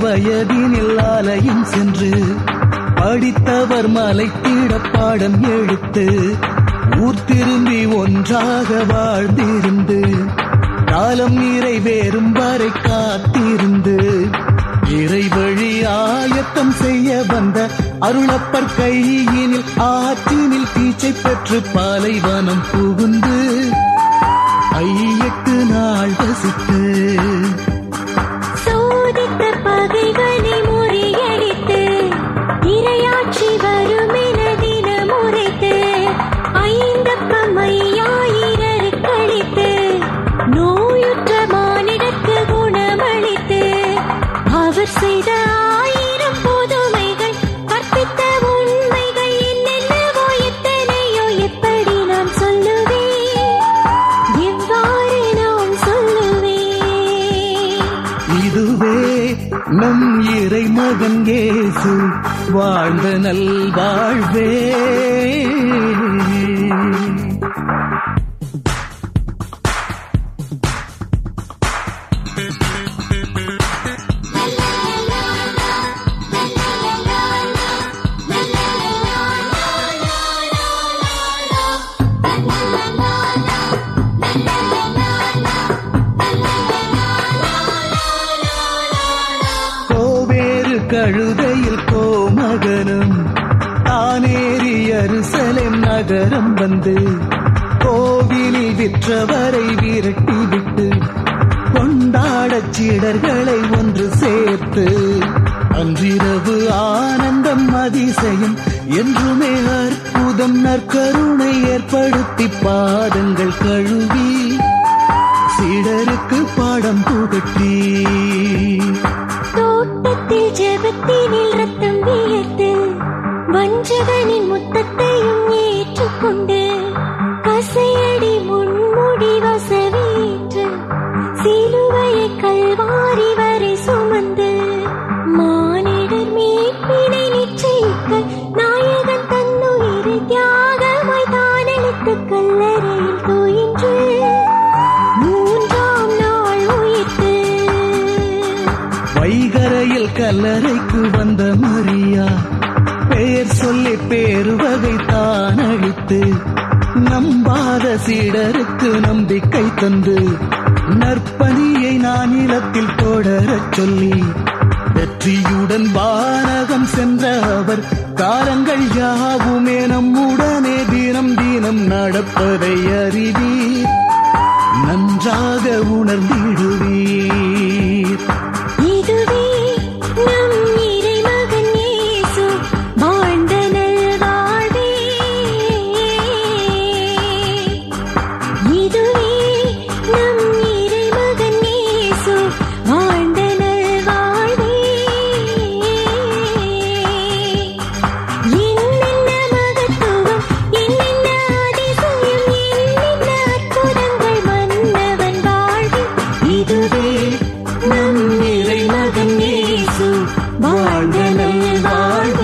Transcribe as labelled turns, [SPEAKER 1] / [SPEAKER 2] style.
[SPEAKER 1] வயதினில் ஆலயம் சென்று படித்தவர் மலைத்திட பாடம் எடுத்து ஊர் திரும்பி ஒன்றாக வாழ்ந்திருந்து காலம் நிறைவேறும் வரை காத்திருந்து இறை வழி ஆயத்தம் செய்ய வந்த அருளப்பர் கையினில் ஆற்றினில் தீச்சை பெற்று பாலைவனம் புகுந்து ஐயெட்டு நாள் வசித்து
[SPEAKER 2] சோதித்த பகைவனை முறியடித்து இரையாட்சி வரும் என தினமுறைத்து ஐந்தப்பமையாயிரரு கழித்து நோயுற்ற மானிடத்து குணமளித்து அவர் செய்த ஆயிரம் புதுமைகள் கற்பித்த உண்மைகள் என்னென்னவோ எத்தனையோ எப்படி நான் சொல்லுவேன் எவ்வாறு நான் சொல்லுவேன்
[SPEAKER 1] இதுவே நம் இறை மகன் இயேசு வாழ்ந்த நல்வாழ்வே கோவேறு கழுதையில் கோமகனும் தானேறி அருசலேம் நகரம் வந்து கோவிலில் விற்றவரை விரட்டிவிட்டு கொண்டாடச் சீடர்களை ஒன்று சேர்த்து அன்றிரவு ஆனந்தம் அதிசயம் என்றுமே அற்புதம் நற்கருணை ஏற்படுத்தி பாதங்கள் கழுவி சீடருக்கு பாடம் புகட்டி
[SPEAKER 2] தோட்டத்தில் ஜெபத்தினில் ரத்தம் வியர்த்து வஞ்சகனின் முத்தத்தையும் ஏற்றுக்கொண்டு கசையடி முன்முடி வசவேற்று சிலுவையை கல்வாரி வரை சுமந்து மானிடர் மீட்பினை நிச்சயிக்க நாயகன் தன்னுயிரை தியாகமாய் தானளித்து கல்லறையில் தோயின்று மூன்றாம் நாள் உயிர்த்து
[SPEAKER 1] வைகரையில் கல்லறைக்கு வந்த மரியா பெயர் சொல்லி பேரு வகை தான் அளித்து நம்பாத சீடருக்கு நம்பிக்கை தந்து நற்பணியை நான் நிலத்தில் தொடரச் சொல்லி வெற்றியுடன் வானகம் சென்ற அவர் காலங்கள் யாவுமே நம்முடனே தினம் தினம் நடப்பதை அறிவீர் நன்றாக உணர்ந்திடுவீர்
[SPEAKER 2] இதுவே நம் இறைமகன் இயேசு வாழ்ந்த நல்வாழ்வே இதுவே நம் இறைமகன் இயேசு வாழ்ந்த நல்வாழ்வே என்னென்ன மகத்துவம் என்னென்ன அதிசயம் என்னென்ன அற்புதங்கள் மன்னவன் வாழ்வில்
[SPEAKER 1] இதுவே நம் இறை மகன் இயேசு வாழ்ந்த நல்வாழ்வே